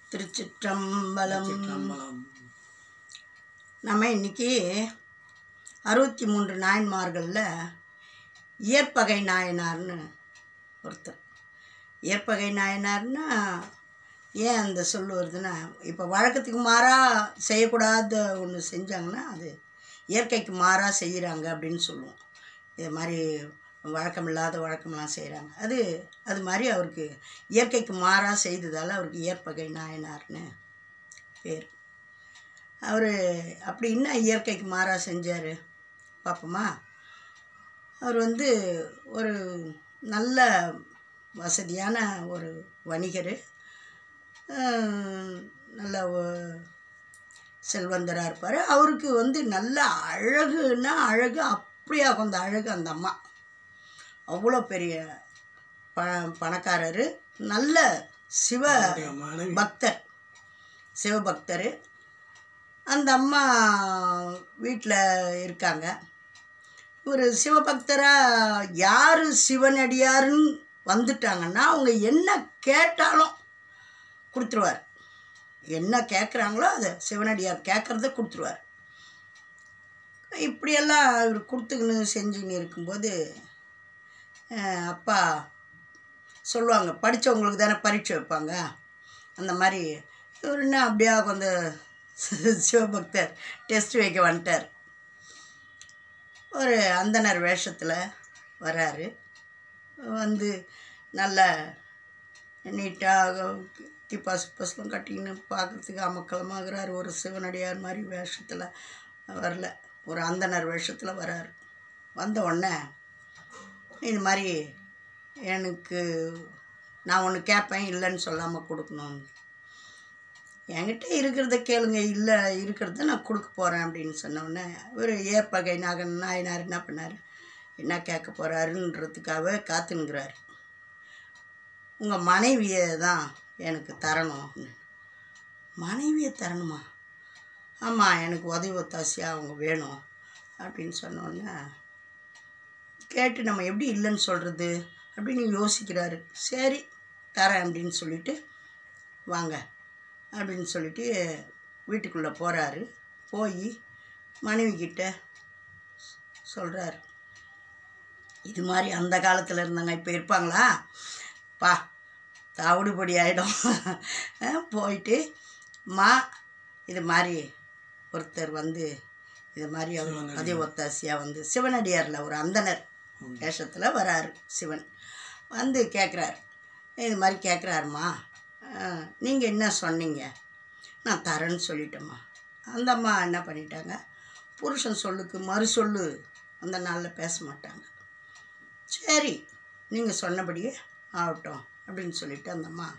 திருச்சிற்றம்பலம் சிற்றம்பலம் நம்ம இன்னைக்கு அறுபத்தி மூன்று நாயன்மார்களில் இயற்பகை நாயனார்னு ஒருத்தர் இயற்பகை நாயனார்னா ஏன் அந்த சொல் வருதுன்னா இப்போ வழக்கத்துக்கு மாறாக செய்யக்கூடாத ஒன்று செஞ்சாங்கன்னா அது இயற்கைக்கு மாறாக செய்கிறாங்க அப்படின்னு சொல்லுவோம் இது மாதிரி வழக்கமில்லாத வழக்கமெல்லாம் செய்கிறாங்க அது அது மாதிரி அவருக்கு இயற்கைக்கு மாறாக செய்ததால் அவருக்கு இயற்பகை நாயனார்னு பேர் அவர் அப்படி என்ன இயற்கைக்கு மாறாக செஞ்சார் பார்ப்போமா அவர் வந்து ஒரு நல்ல வசதியான ஒரு வணிகர் நல்ல ஒ- செல்வந்தராக இருப்பார் அவருக்கு வந்து நல்ல அழகுன்னா அழகு அப்படியா அந்த அழகு அந்த அம்மா அவ்வளோ பெரிய ப பணக்காரர் நல்ல சிவ அவருடைய மனைவி பக்தர் சிவபக்தர் அந்த அம்மா வீட்டில் இருக்காங்க ஒரு சிவபக்தராக யார் சிவனடியாருன்னு வந்துட்டாங்கன்னா அவங்க என்ன கேட்டாலும் கொடுத்துருவார் என்ன கேட்குறாங்களோ அதை சிவனடியார் கேட்குறத கொடுத்துருவார் இப்படியெல்லாம் இவர் கொடுத்துக்கின்னு செஞ்சுன்னு இருக்கும்போது அஹ், அப்பா சொல்லுவாங்க படித்தவங்களுக்கு தானே பரீட்சை வைப்பாங்க அந்த மாதிரி இவர் என்ன அப்படியே கொஞ்சம் சிவபக்தர் டெஸ்ட் வைக்க வந்துட்டார் ஒரு அந்தனர் வேஷத்தில் வராரு வந்து நல்ல நீட்டாக டிப்பாஸ் பஸ்லாம் கட்டிக்கின்னு பார்க்குறதுக்கு அமக்கலமாகிறார் ஒரு சிவனடியார் மாதிரி வேஷத்தில் வரல ஒரு அந்தனர் வேஷத்தில் வராரு வந்த உடனே இது மாதிரி எனக்கு நான் ஒன்று கேட்பேன் இல்லைன்னு சொல்லாமல் கொடுக்கணும் என்கிட்ட இருக்கிறத கேளுங்க இல்லை இருக்கிறத நான் கொடுக்க போகிறேன் அப்படின்னு சொன்ன உடனே ஒரு ஏற்பகை நாகன் நாயனார் என்ன பண்ணார் என்ன கேட்க போகிறாருன்றதுக்காகவே காத்துனுங்கிறார் உங்கள் மனைவியை தான் எனக்கு தரணும் அப்படின்னு. மனைவியை தரணுமா ஆமாம் எனக்கு உதவி ஒத்தாசியாக அவங்க வேணும் அப்படின்னு சொன்ன உடனே கேட்டு நம்ம எப்படி இல்லைன்னு சொல்கிறது அப்படின்னு யோசிக்கிறாரு சரி தரேன் அப்படின்னு சொல்லிட்டு வாங்க அப்படின்னு சொல்லிட்டு வீட்டுக்குள்ளே போகிறாரு போய் மனைவி கிட்ட சொல்கிறாரு இது மாதிரி அந்த காலத்தில் இருந்தாங்க இப்போ இருப்பாங்களா பா தவிடுபடி ஆகிடும் போயிட்டு மா இது மாதிரி ஒருத்தர் வந்து இது மாதிரி அவர் அதே ஒத்தாசியாக வந்து சிவனடியாரில் ஒரு அந்தனர் வேஷத்தில் வராரு சிவன் வந்து கேட்குறாரு இது மாதிரி கேட்குறாருமா நீங்கள் என்ன சொன்னீங்க நான் தரேன்னு சொல்லிட்டேம்மா அந்த அம்மா என்ன பண்ணிட்டாங்க புருஷன் சொல்லுக்கு மறு சொல்லு அந்த நாளில் பேச மாட்டாங்க சரி நீங்கள் சொன்னபடியே ஆகட்டும் அப்படின்னு சொல்லிட்டு அந்த அம்மா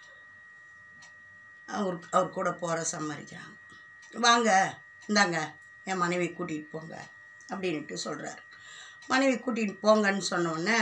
அவர் அவர் கூட போகிற சம்மதிக்கிறாங்க வாங்க இந்தாங்க என் மனைவி கூட்டிகிட்டு போங்க அப்படின்ட்டு சொல்கிறாரு மனைவி கூட்டிகிட்டு போங்கன்னு சொன்னோடனே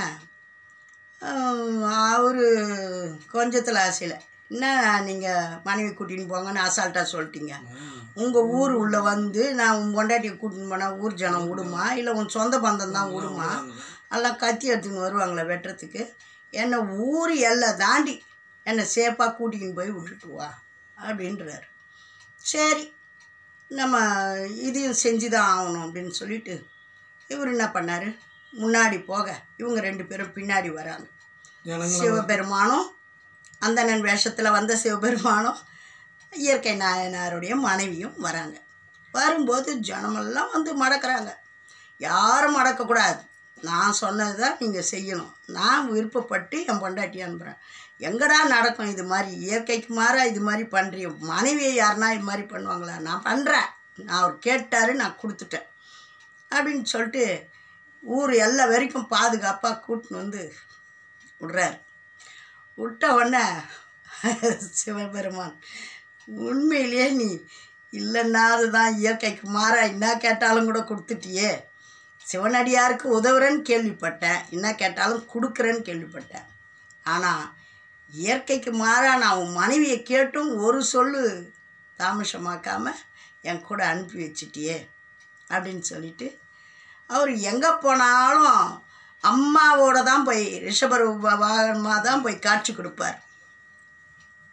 அவர் கொஞ்சத்தில் ஆசையில் என்ன நீங்கள் மனைவி கூட்டின்னு போங்கன்னு அசால்ட்டாக சொல்லிட்டீங்க உங்கள் ஊர் உள்ளே வந்து நான் உன் பொண்டாட்டியை கூட்டின்னு போனால் ஊர் ஜனம் விடுமா இல்லை உன் சொந்த பந்தம் தான் விடுமா எல்லாம் கத்தி எடுத்துன்னு வருவாங்களே வெட்டுறதுக்கு என்னை ஊர் எல்லை தாண்டி என்னை சேஃபாக கூட்டிக்கின்னு போய் விட்டுட்டு வா அப்படின்றாரு சரி நம்ம இதையும் செஞ்சு தான் ஆகணும் அப்படின்னு சொல்லிட்டு இவர் என்ன பண்ணார் முன்னாடி போக இவங்க ரெண்டு பேரும் பின்னாடி வராங்க ஜனங்களும் சிவபெருமானும் அந்தணன் வேஷத்தில் வந்த சிவபெருமானும் இயற்கை நாயனாருடைய மனைவியும் வராங்க வரும்போது ஜனமெல்லாம் வந்து மடக்கிறாங்க யாரும் மடக்கக்கூடாது நான் சொன்னது தான் நீங்கள் செய்யணும் நான் விருப்பப்பட்டு என் பொண்டாட்டி அனுப்புகிறேன் எங்கடா நடக்கும் இது மாதிரி இயற்கைக்கு மாறாக இது மாதிரி பண்ணுறிய மனைவியை யாருனா இது மாதிரி பண்ணுவாங்களா நான் பண்ணுறேன் நான் அவர் கேட்டார் நான் கொடுத்துட்டேன் அப்படின்னு சொல்லிட்டு ஊர் எல்லா வரைக்கும் பாதுகாப்பாக கூட்டின்னு வந்து விட்றாரு விட்ட உடனே சிவபெருமான் உண்மையிலேயே நீ இல்லைன்னா அதுதான் இயற்கைக்கு மாறா என்ன கேட்டாலும் கூட கொடுத்துட்டியே சிவனடியாருக்கு உதவுறேன்னு கேள்விப்பட்டேன் என்ன கேட்டாலும் கொடுக்குறேன்னு கேள்விப்பட்டேன் ஆனால் இயற்கைக்கு மாறா நான் உன் மனைவியை கேட்டும் ஒரு சொல்லு தாமசமாக்காமல் என் கூட அனுப்பி வச்சிட்டியே அப்படின்னு சொல்லிட்டு அவர் எங்கே போனாலும் அம்மாவோட தான் போய் ரிஷபர் வாகனமாக தான் போய் காட்சி கொடுப்பார்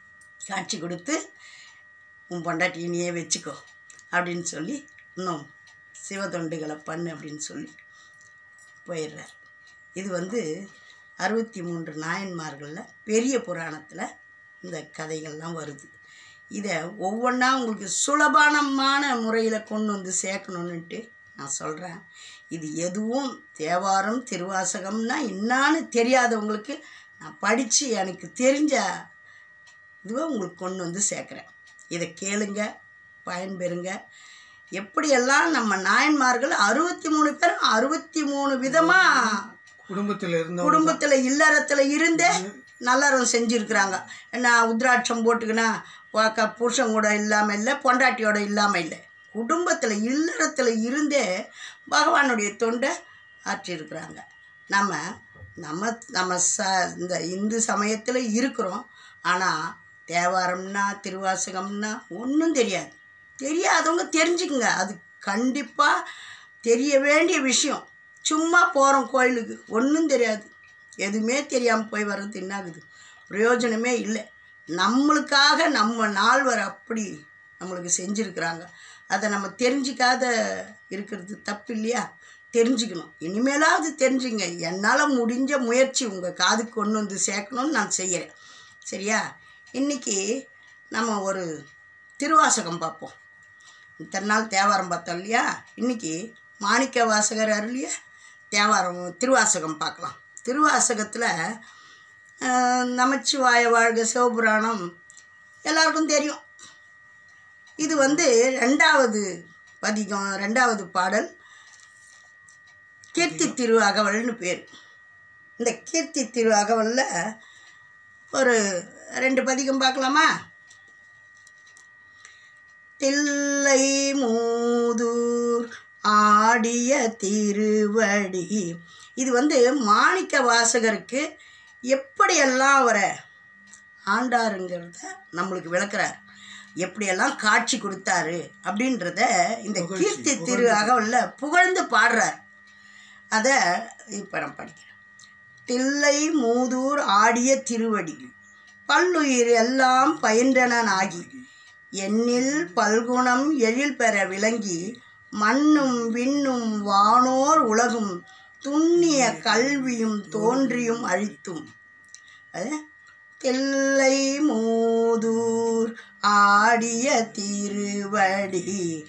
காட்சி கொடுத்து உன் பொண்டாட்டி நீயே வச்சுக்கோ அப்படின்னு சொல்லி இன்னும் சிவதொண்டுகளை பண்ணு அப்படின்னு சொல்லி போயிடுறார் இது வந்து அறுபத்தி மூன்று நாயன்மார்களில் பெரிய புராணத்தில் இந்த கதைகள்லாம் வருது இதை ஒவ்வொன்றா உங்களுக்கு சுலபனமான முறையில் கொண்டு வந்து சேர்க்கணுன்னுட்டு நான் சொல்கிறேன் இது எதுவும் தேவாரம் திருவாசகம்னா என்னான்னு தெரியாதவங்களுக்கு நான் படித்து எனக்கு தெரிஞ்ச இதுவை உங்களுக்கு கொண்டு வந்து சேர்க்குறேன் இதை கேளுங்க பயன்பெறுங்க எப்படியெல்லாம் நம்ம நாயன்மார்கள் அறுபத்தி மூணு பேரும் அறுபத்தி மூணு விதமாக குடும்பத்தில் இருந்த குடும்பத்தில் இல்லறத்தில் இருந்தே நல்லறம் செஞ்சுருக்குறாங்க என்ன உத்ராட்சம் போட்டுக்கினா வாக்க புருஷன் கூட இல்லாமல் இல்லை பொண்டாட்டியோட இல்லாமல் இல்லை குடும்பத்தில் இல்லறத்தில் இருந்தே பகவானுடைய தொண்டை ஆற்றியிருக்கிறாங்க நம்ம நம்ம நம்ம ச இந்த இந்து சமயத்தில் இருக்கிறோம் ஆனால் தேவாரம்னா திருவாசகம்னா ஒன்றும் தெரியாது தெரியாதவங்க தெரிஞ்சுக்குங்க அது கண்டிப்பாக தெரிய வேண்டிய விஷயம் சும்மா போகிறோம் கோயிலுக்கு ஒன்றும் தெரியாது எதுவுமே தெரியாமல் போய் வர்றது என்ன ஆகுது பிரயோஜனமே இல்லை நம்மளுக்காக நம்ம நால்வர் அப்படி நம்மளுக்கு செஞ்சுருக்குறாங்க அதை நம்ம தெரிஞ்சிக்காத இருக்கிறது தப்பு இல்லையா தெரிஞ்சுக்கணும் இனிமேலாவது தெரிஞ்சுங்க என்னால் முடிஞ்ச முயற்சி உங்கள் காதுக்கு கொண்டு வந்து சேர்க்கணும்னு நான் செய்கிறேன் சரியா இன்றைக்கி நம்ம ஒரு திருவாசகம் பார்ப்போம் இத்தனை நாள் தேவாரம் பார்த்தோம் இல்லையா இன்றைக்கி மாணிக்க வாசகர் அருளிய தேவாரம் திருவாசகம் பார்க்கலாம் திருவாசகத்தில் நமச்சிவாய வாழ்க சிவபுராணம் எல்லாருக்கும் தெரியும் இது வந்து ரெண்டாவது பதிகம் ரெண்டாவது பாடல் கீர்த்தி திரு அகவல்னு பேர் இந்த கீர்த்தி திரு அகவலில் ஒரு ரெண்டு பதிகம் பார்க்கலாமா தில்லை மூதூர் ஆடிய திருவடி இது வந்து மாணிக்க வாசகருக்கு எப்படியெல்லாம் அவரை ஆண்டாருங்கிறத நம்மளுக்கு விளக்குறார் எப்படியெல்லாம் காட்சி கொடுத்தாரு அப்படின்றத இந்த கீர்த்தி திரு அகவலில் புகழ்ந்து பாடுறார் அதை இப்போ நான் படிக்கிறேன் தில்லை மூதூர் ஆடிய திருவடி பல்லுயிர் எல்லாம் பயின்றனாகி எண்ணில் பல்குணம் எழில் பெற விளங்கி மண்ணும் விண்ணும் வானோர் உலகும் துண்ணிய கல்வியும் தோன்றியும் அழித்தும் அது தில்லை மூதூர் ஆடிய திருவடி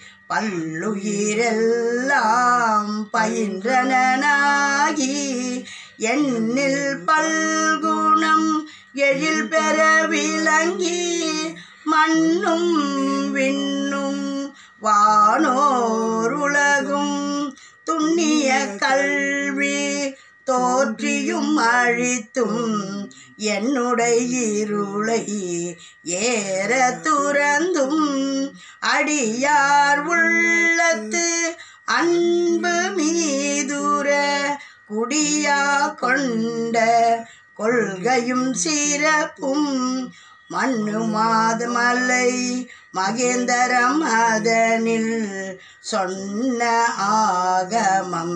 பல்லுயிரெல்லாம் பயின்றனாகி எண்ணில் பல்குணம் எழில் பெற விளங்கி மண்ணும் விண்ணும் வானோர் உலகும் துண்ணிய கல்வி தோற்றியும் அழித்தும் என்னுடைய இருளை ஏற துறந்தும் அடியார் உள்ளத்து அன்பு மீதுர குடியா கொண்ட கொள்கையும் சிறப்பும் மண்ணு மாதமலை மகேந்தரம் அதனில் சொன்ன ஆகமம்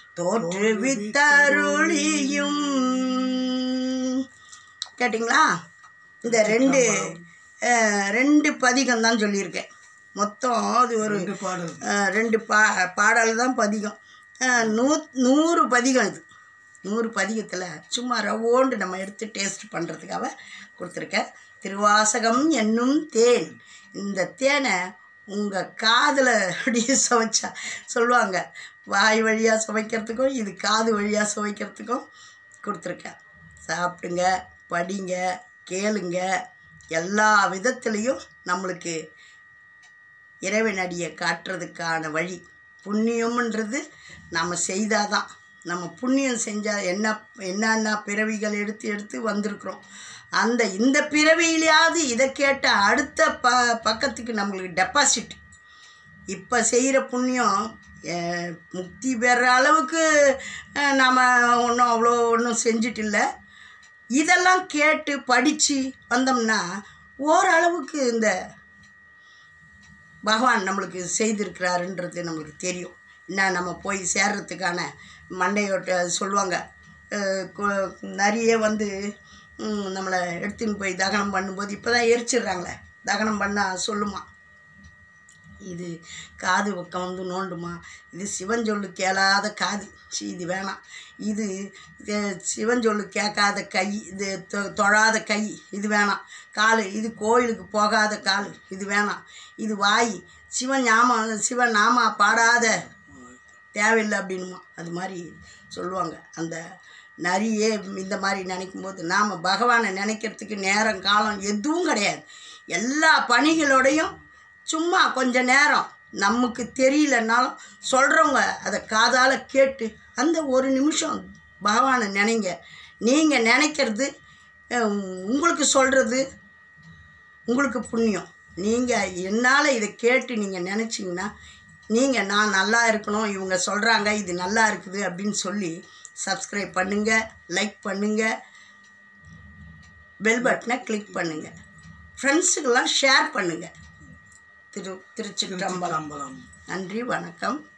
தோற்றுவித்தருளியும் கேட்டிங்களா இந்த ரெண்டு அஹ், ரெண்டு பதிகம் தான் சொல்லியிருக்கேன் மொத்தம் அது ஒரு ரெண்டு பாடல் அஹ், ரெண்டு பா பாடல் தான் பதிகம் அஹ், நூ நூறு பதிகம் இது நூறு பதிகத்தில் சும்மா ரவோண்டு நம்ம எடுத்து டேஸ்ட் பண்ணுறதுக்காக கொடுத்துருக்கேன் திருவாசகம் என்னும் தேன் இந்த தேனை உங்கள் காதில் அப்படியே சுவைச்சா சொல்லுவாங்க வாய் வழியாக சுவைக்கிறதுக்கும் இது காது வழியாக சுவைக்கிறதுக்கும் கொடுத்துருக்கேன் சாப்பிடுங்க படிங்க கேளுங்க எல்லா விதத்துலேயும் நம்மளுக்கு இறைவனடியை காட்டுறதுக்கான வழி புண்ணியம்ன்றது நம்ம செய்தாதான் நம்ம புண்ணியம் செஞ்சால் என்ன என்னென்ன பிறவிகள் எடுத்து எடுத்து வந்திருக்கிறோம் அந்த இந்த பிறவியிலையாவது இதை கேட்ட அடுத்த ப பக்கத்துக்கு நம்மளுக்கு டெபாசிட் இப்போ செய்கிற புண்ணியம் அஹ், முக்தி பெற அளவுக்கு நாம் ஒன்றும் அவ்வளோ ஒன்றும் செஞ்சுட்டு இல்லை இதெல்லாம் கேட்டு படித்து வந்தோம்னா ஓரளவுக்கு இந்த பகவான் நம்மளுக்கு செய்திருக்கிறாருன்றது நம்மளுக்கு தெரியும் என்ன நம்ம போய் சேர்றதுக்கான மண்டையோட்ட சொல்லுவாங்க அஹ் கு- நிறைய வந்து ம், நம்மளை எடுத்துன்னு போய் தகனம் பண்ணும்போது இப்போ தான் எரிச்சிடுறாங்களே தகனம் பண்ணால் சொல்லுமா இது காது பக்கம் வந்து நோண்டுமா இது சிவன் சொல்லு கேளாத காது சீ இது வேணாம் இது அஹ், சிவன் சொல்லு கேட்காத கை இது தொ- தொழாத கை இது வேணாம் கால் இது கோயிலுக்கு போகாத கால் இது வேணாம் இது வாய் சிவன் ஞாபகம் சிவன் நாமா பாடாத தேவையில்லை அப்படின்னுமா அது மாதிரி சொல்லுவாங்க அந்த நரியே இந்த மாதிரி நினைக்கும் போது நாம் பகவானை நினைக்கிறதுக்கு நேரம் காலம் எதுவும் கிடையாது எல்லா பணிகளோடையும் சும்மா கொஞ்ச நேரம் நமக்கு தெரியலனாலும் சொல்கிறவங்க அதை காதால் கேட்டு அந்த ஒரு நிமிஷம் பகவானை நினைங்க நீங்கள் நினைக்கிறது அஹ், உங்களுக்கு சொல்கிறது உங்களுக்கு புண்ணியம் நீங்கள் என்னால் இதை கேட்டு நீங்கள் நினச்சிங்கன்னா நீங்கள் நான் நல்லா இருக்கணும் இவங்க சொல்கிறாங்க இது நல்லா இருக்குது அப்படின்னு சொல்லி சப்ஸ்கிரைப் பண்ணுங்கள் லைக் பண்ணுங்கள் பெல் பட்டனை கிளிக் பண்ணுங்கள் ஃப்ரெண்ட்ஸுக்கெல்லாம் ஷேர் பண்ணுங்கள் திரு திருச்சிற்றம்பலம் அம்பலம் நன்றி வணக்கம்